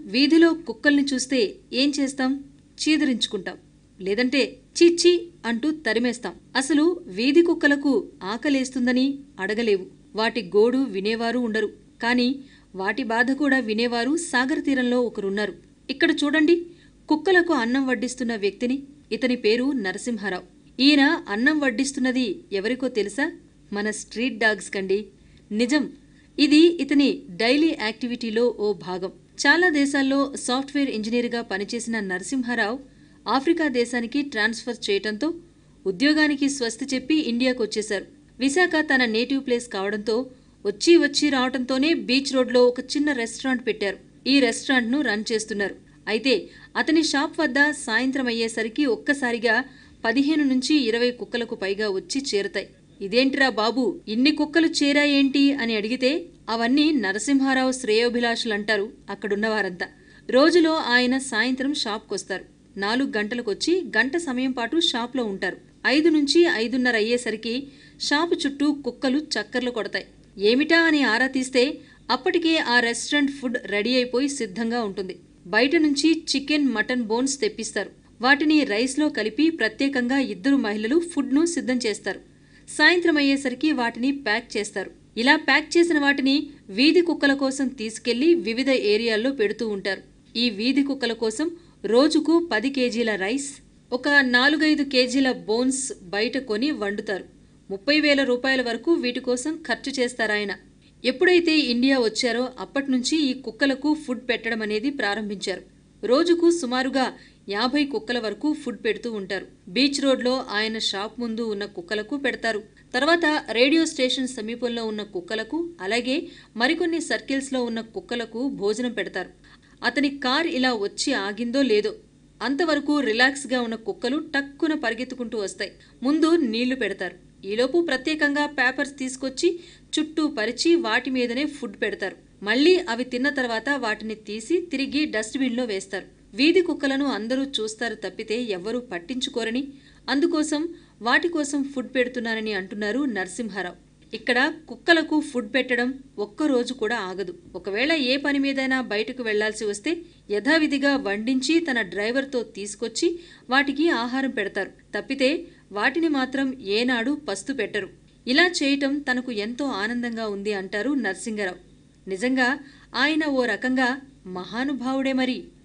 వీధిలో కుక్కల్ని చూస్తే ఏం చేస్తాం చీదరించుకుంటాం లేదంటే చిచ్చి అంటూ తరిమేస్తాం అసలు వీధి కుక్కలకు ఆకలేస్తుందని అడగలేవు వాటి గోడు వినేవారు ఉండరు కాని వాటి బాధ కూడా వినేవారు సాగర తీరంలో ఒకరున్నారు ఇక్కడ చూడండి కుక్కలకు అన్నం వడ్డిస్తున్న వ్యక్తిని ఇతని పేరు నరసింహారావు ఈయన అన్నం వడ్డిస్తున్నది ఎవరికో తెలుసా మన స్ట్రీట్ డాగ్స్ కండి నిజం ఇది ఇతని డైలీ యాక్టివిటీలో ఓ భాగం చాలా దేశాల్లో సాఫ్ట్వేర్ ఇంజనీర్గా పనిచేసిన నరసింహారావు ఆఫ్రికా దేశానికి ట్రాన్స్ఫర్ చేయటంతో ఉద్యోగానికి స్వస్తి చెప్పి ఇండియాకు వచ్చేశారు విశాఖ తన నేటివ్ ప్లేస్ కావడంతో వచ్చి వచ్చి రావడంతోనే బీచ్ రోడ్లో ఒక చిన్న రెస్టారెంట్ పెట్టారు ఈ రెస్టారెంట్ను రన్ చేస్తున్నారు అయితే అతని షాప్ వద్ద సాయంత్రం అయ్యేసరికి ఒక్కసారిగా పదిహేను నుంచి ఇరవై కుక్కలకు పైగా వచ్చి చేరతాయి ఇదేంటిరా బాబు ఇన్ని కుక్కలు చేరాయేంటి అని అడిగితే అవన్నీ నరసింహారావు శ్రేయోభిలాషులంటారు అక్కడున్నవారంతా రోజులో ఆయన సాయంత్రం షాప్కొస్తారు నాలుగు గంటలకొచ్చి గంట సమయం పాటు షాప్లో ఉంటారు ఐదు నుంచి ఐదున్నర అయ్యేసరికి షాపు చుట్టూ కుక్కలు చక్కర్లు కొడతాయి ఏమిటా అని ఆరా తీస్తే అప్పటికే ఆ రెస్టారెంట్ ఫుడ్ రెడీ అయిపోయి సిద్ధంగా ఉంటుంది బయట నుంచి చికెన్ మటన్ బోన్స్ తెప్పిస్తారు వాటిని రైస్లో కలిపి ప్రత్యేకంగా ఇద్దరు మహిళలు ఫుడ్ను సిద్ధం చేస్తారు సాయంత్రం అయ్యేసరికి వాటిని ప్యాక్ చేస్తారు ఇలా ప్యాక్ చేసిన వాటిని వీధి కుక్కల కోసం తీసుకెళ్లి వివిధ ఏరియాల్లో పెడుతూ ఉంటారు ఈ వీధి కుక్కల కోసం రోజుకు పది కేజీల రైస్ ఒక నాలుగైదు కేజీల బోన్స్ బయట కొని వండుతారు ముప్పై వేల రూపాయల వరకు వీటి కోసం ఖర్చు చేస్తారాయన ఎప్పుడైతే ఇండియా వచ్చారో అప్పట్నుంచి ఈ కుక్కలకు ఫుడ్ పెట్టడం అనేది ప్రారంభించారు రోజుకు సుమారుగా యాభై కుక్కల వరకు ఫుడ్ పెడుతూ ఉంటారు బీచ్ రోడ్లో ఆయన షాప్ ముందు ఉన్న కుక్కలకు పెడతారు తర్వాత రేడియో స్టేషన్ సమీపంలో ఉన్న కుక్కలకు అలాగే మరికొన్ని సర్కిల్స్లో ఉన్న కుక్కలకు భోజనం పెడతారు అతని కార్ ఇలా వచ్చి ఆగిందో లేదో అంతవరకు రిలాక్స్గా ఉన్న కుక్కలు టక్కున పరిగెత్తుకుంటూ వస్తాయి ముందు నీళ్లు పెడతారు ఈలోపు ప్రత్యేకంగా పేపర్స్ తీసుకొచ్చి చుట్టూ పరిచి వాటి మీదనే ఫుడ్ పెడతారు మళ్ళీ అవి తిన్న తర్వాత వాటిని తీసి తిరిగి డస్ట్బిన్లో వేస్తారు వీధి కుక్కలను అందరూ చూస్తారు తప్పితే ఎవ్వరూ పట్టించుకోరని అందుకోసం వాటి కోసం ఫుడ్ పెడుతున్నానని అంటున్నారు నరసింహారావు ఇక్కడ కుక్కలకు ఫుడ్ పెట్టడం ఒక్క రోజు కూడా ఆగదు ఒకవేళ ఏ పని మీదైనా బయటకు వెళ్లాల్సి వస్తే యథావిధిగా వండించి తన డ్రైవర్తో తీసుకొచ్చి వాటికి ఆహారం పెడతారు తప్పితే వాటిని మాత్రం ఏనాడు పస్తు పెట్టరు ఇలా చేయటం తనకు ఎంతో ఆనందంగా ఉంది అంటారు నరసింగరావు నిజంగా ఆయన ఓ రకంగా మహానుభావుడే మరి